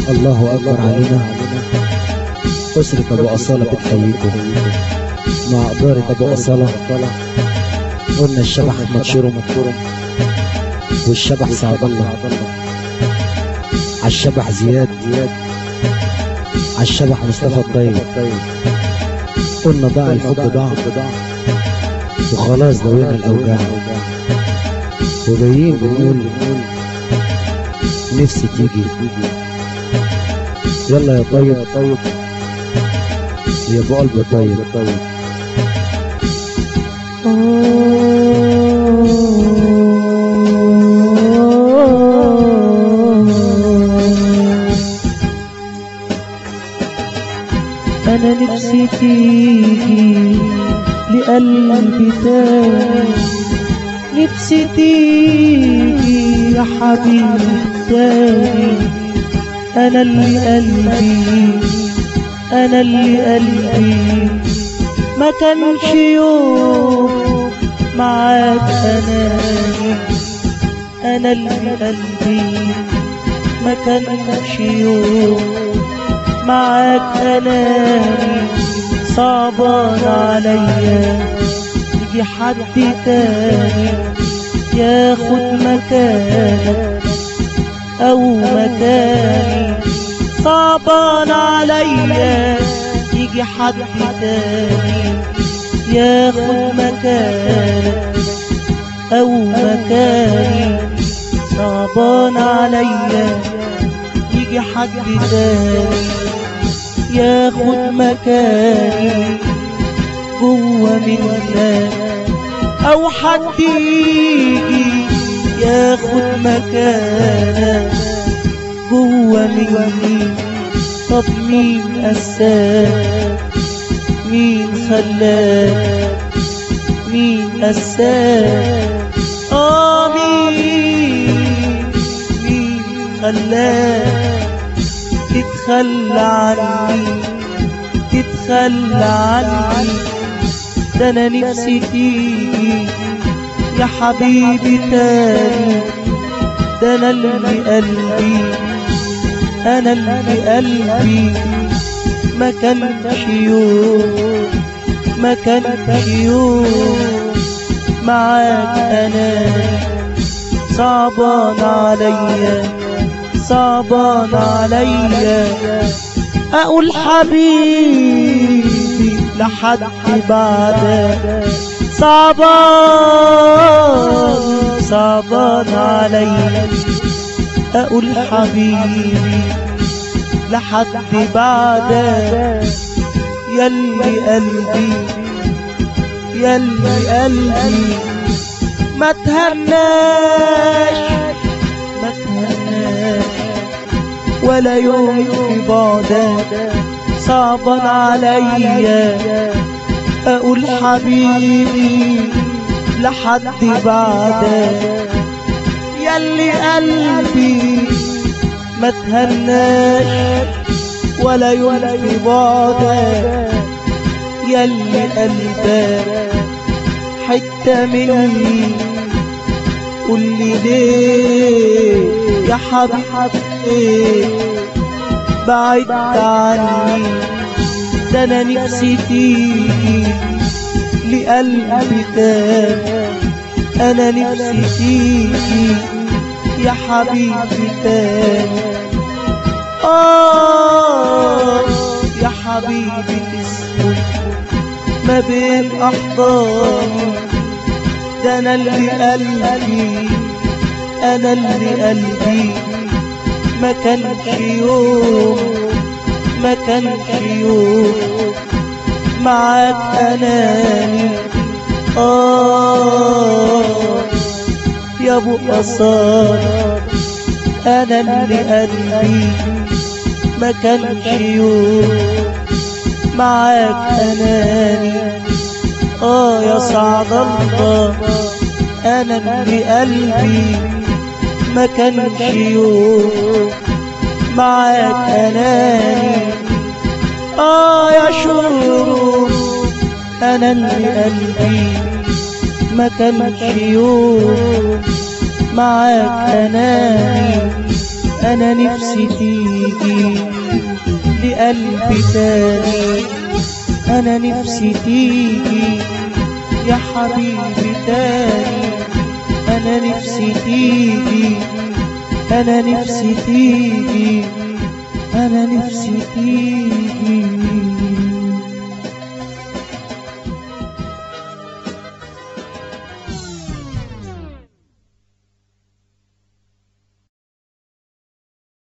الله أكبر علينا أسرة أبو أصالة بتحييكم مع إدارة أبو أصالة قلنا الشبح متشرم والشبح سعد الله عالشبح زياد عالشبح مصطفى الطيب قلنا ضاع الحب ضاع وخلاص دوينا الأوجاع وجايين بنقول نفسي تيجي يلا يا طيب يا ابو قلب طيب أنا نفسي تيجي لقلبي تاني نفسي تيجي يا حبيبي تاني أنا اللي قلبي أنا اللي قلبي ما كانش يوم معاك أناني أنا اللي قلبي ما كانش يوم معاك أناني صعبان عليا يجي حد تاني ياخد مكانك أو مكاني صعبان عليا يجي حد تاني ياخد مكانك أو مكاني صعبان عليا يجي حد تاني ياخد مكاني جوه منك أو حد يجي ياخد مكانك جوه مني طب مين أساك مين خلاك مين أساك آه مين مين خلاك تتخلى عني تتخلى عني ده أنا نفسي تيجي يا حبيبي تاني ده أنا اللي قلبي أنا اللي قلبي ما كانش يوم ما كانش يوم معاك أنا صعبان عليا صعبان عليا أقول حبيبي لحد بعدك صعبان صعبان عليا أقول حبيبي لحد بعدك يلي قلبي يلي قلبي ما تهناش ما تهناش ولا يوم في بعدك صعبا عليا اقول حبيبي لحد بعدك يلي قلبي ما تهناش ولا يوم في بعدك يلي قلبك حتة مني قولي ليه يا حبيبي بعدت عني ده انا نفسي تيجي لقلبي تاني انا نفسي تيجي يا حبيبي تاني آه يا حبيبي تسكن ما بين أحضاني ده أنا اللي قلبي أنا اللي قلبي ما كانش يوم ما كانش يوم معاك أناني آه يا أبو أصالة أنا اللي قلبي ما كانش يوم معاك أناني آه يا سعد الله أنا اللي قلبي ما كانش يوم معاك أناني آه يا شروق أنا اللي قلبي ما كانش يوم معاك أناني انا نفسي تيجي لقلبي تاني انا نفسي تيجي يا حبيبي تاني انا نفسي تيجي انا نفسي تيجي انا نفسي تيجي